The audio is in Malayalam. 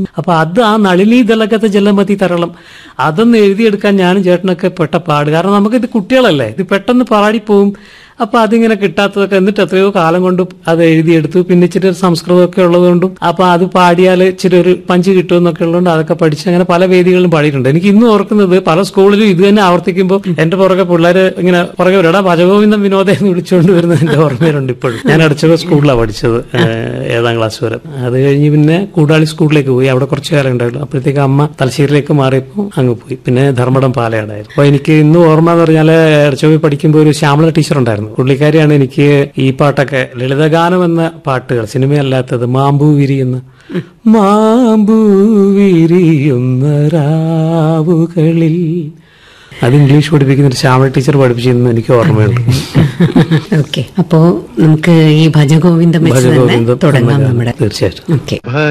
അപ്പൊ അത് ആ നളിനി ദലകത്തെ ജലമതി തരളം അതൊന്ന് എഴുതിയെടുക്കാൻ ഞാനും ചേട്ടനൊക്കെ പെട്ട പാട് കാരണം നമുക്കിത് കുട്ടികളല്ലേ ഇത് പെട്ടെന്ന് പാടിപ്പോവും അപ്പൊ അതിങ്ങനെ കിട്ടാത്തതൊക്കെ എന്നിട്ട് എത്രയോ കാലം കൊണ്ട് അത് എഴുതിയെടുത്തു പിന്നെ ഇച്ചിരി ഒരു സംസ്കൃതമൊക്കെ ഉള്ളതുകൊണ്ടും അപ്പൊ അത് പാടിയാൽ ഇച്ചിരി ഒരു പഞ്ച് കിട്ടുമെന്നൊക്കെ ഉള്ളതുകൊണ്ട് അതൊക്കെ പഠിച്ച് അങ്ങനെ പല വേദികളിലും പാടിയിട്ടുണ്ട് എനിക്ക് ഇന്നും ഓർക്കുന്നത് പല സ്കൂളിലും ഇത് തന്നെ ആവർത്തിക്കുമ്പോൾ എന്റെ പുറകെ പിള്ളേര് ഇങ്ങനെ പുറകെ വരടാ ഭജഗോവിന്ദം വിനോദ എന്ന് വിളിച്ചുകൊണ്ട് വരുന്നത് എന്റെ ഓർമ്മയിലുണ്ട് ഇപ്പോഴും ഞാൻ അടച്ചക സ്കൂളിലാണ് പഠിച്ചത് ഏഹ്, ഏഴാം ക്ലാസ് വരെ അത് കഴിഞ്ഞ് പിന്നെ കൂടാളി സ്കൂളിലേക്ക് പോയി അവിടെ കുറച്ച് കാലം ഉണ്ടായിരുന്നു അപ്പോഴത്തേക്ക് അമ്മ തലശ്ശേരിയിലേക്ക് മാറിയപ്പോൾ അങ്ങ് പോയി പിന്നെ ധർമ്മടം പാലയാടായിരുന്നു അപ്പൊ എനിക്ക് ഇന്നും ഓർമ്മ എന്ന് പറഞ്ഞാൽ അടച്ചവി പഠിക്കുമ്പോൾ ഒരു ശ്യാമള ടീച്ചർ ഉണ്ടായിരുന്നു പുള്ളിക്കാരിയാണ് എനിക്ക് ഈ പാട്ടൊക്കെ ലളിതഗാനം എന്ന പാട്ടുകൾ സിനിമയല്ലാത്തത് മാമ്പൂ വിരിയുന്ന മാമ്പൂ വിരിയുന്ന രാവുകളിൽ അത് ഇംഗ്ലീഷ് പഠിപ്പിക്കുന്ന ഒരു ശ്യാമള ടീച്ചർ പഠിപ്പിച്ചിരുന്നു എനിക്ക് ഓർമ്മയുണ്ട് ഓക്കെ അപ്പോ നമുക്ക് ഈ ഭജഗോവിന്ദം വെച്ച് തന്നെ ഭജഗോവിന്ദം തുടങ്ങാം എന്ന ഗാനം. നമ്മുടെ തീർച്ചയായിട്ടും ഓക്കെ